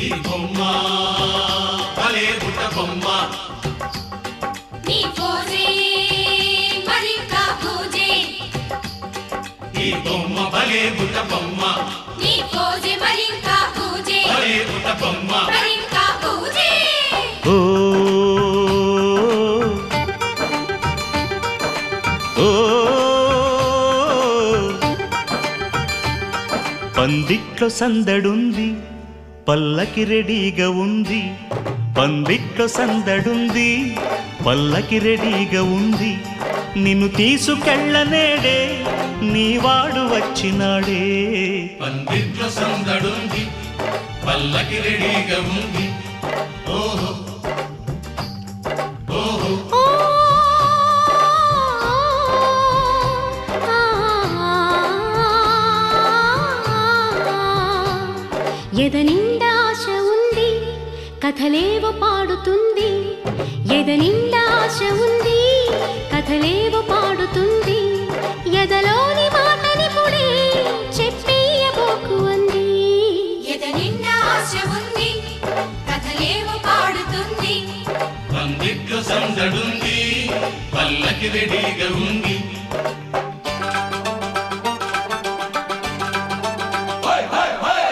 ఈ బొమ్మ భలే బుట్ట బొమ్మ నీ పోజే మరింకా పూజే ఈ బొమ్మ భలే బుట్ట బొమ్మ నీ పోజే మరింకా పూజే భలే బుట్ట బొమ్మ మరింకా పూజే ఓ ఓ పందిట్లో సందడుంది పల్లకి రెడీగా ఉంది పందిట్లో సందడుంది పల్లకి రెడీగా ఉంది నిన్ను తీసుకెళ్ళనేడే నీవాడు వచ్చినాడే పందిట్లో సందడుంది పల్లకి రెడీగా ఉంది ఓహో ఓహో ఎద నిండా ఆశ ఉంది కథలేవో పాడుతుంది ఎద నిండా ఆశ ఉంది కథలేవో పాడుతుంది ఎదలోని మాటని పుడే చెప్పేయబోకు అంది ఎద నిండా ఆశ ఉంది కథలేవో పాడుతుంది పందిట్లో సందడుంది పల్లకి రెడీగా ఉంది హోయ్, హోయ్, హోయ్.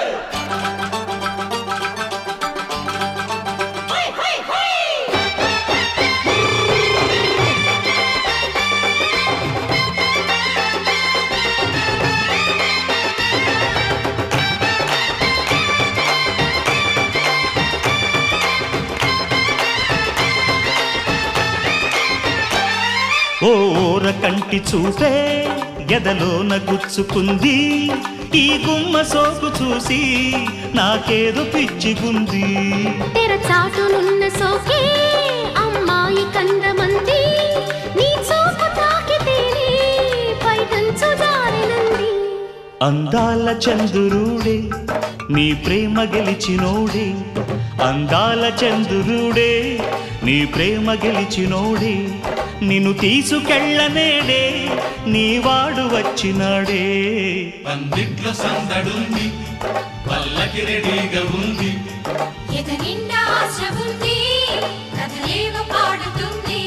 ఓ ఓర కంటి చూపే ఎదలోన గుచ్చుకుంది ఈ గుమ్మ సోకు చూసి నాకేదో పిచ్చిగుంది తెర చాటునున్న సోకే అమ్మాయి కందమంది నీ చూపు తాకితేనే పైటంచు జారినంది అందాల చంద్రుడే నీ ప్రేమ గెలిచినోడే అందాల చంద్రుడే నీ ప్రేమ గెలిచినోడే నిన్ను తీసుకెళ్ళనేడే నీ వాడు వచ్చినాడే పందిట్లో సందడుంది పల్లకి రెడీగా ఉంది ఎద నిండా ఆశ ఉంది కథలేవో పాడుతుంది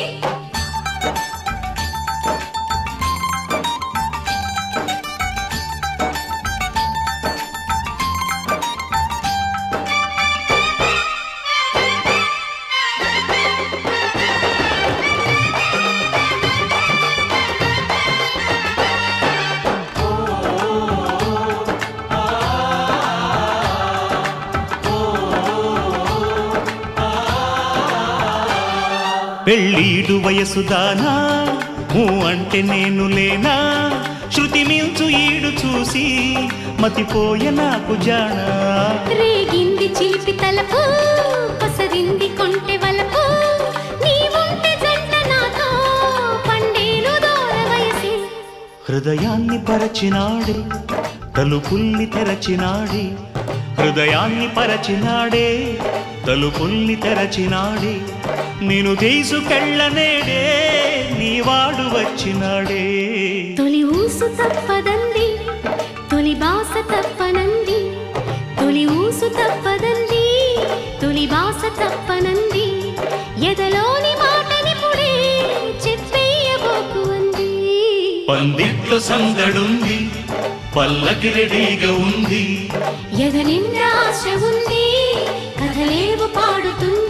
పెళ్ళీడు వయసుదానా ఊ అంటే నేను లేనా శృతి మించు ఈడు చూసి మతిపోయే నాకు జానా రేగింది చిలిపి తలపు పసరింది కొంటె వలపు నీవుంటే జంట నాతో పండేను దూర వయసే హృదయాన్ని పరచినాడే తలుపుల్ని తెరచినాడే హృదయాన్ని పరచినాడే తలుపుల్ని తెరచినాడే నేను తీసుకెళ్ళనేడే నీవాడు వచ్చినాడే తొలి ఊసు తప్పదంది తొలి బాస తప్పనంది తొలి ఊసు తప్పదంది తొలి బాస తప్పనంది ఎదలోని మాటని పుడే చెప్పేయబోకు అంది పందిట్లో సందడుంది పల్లకి రెడీగా ఉంది ఎద నిండా ఆశ ఉంది కథలేవు పాడుతుంది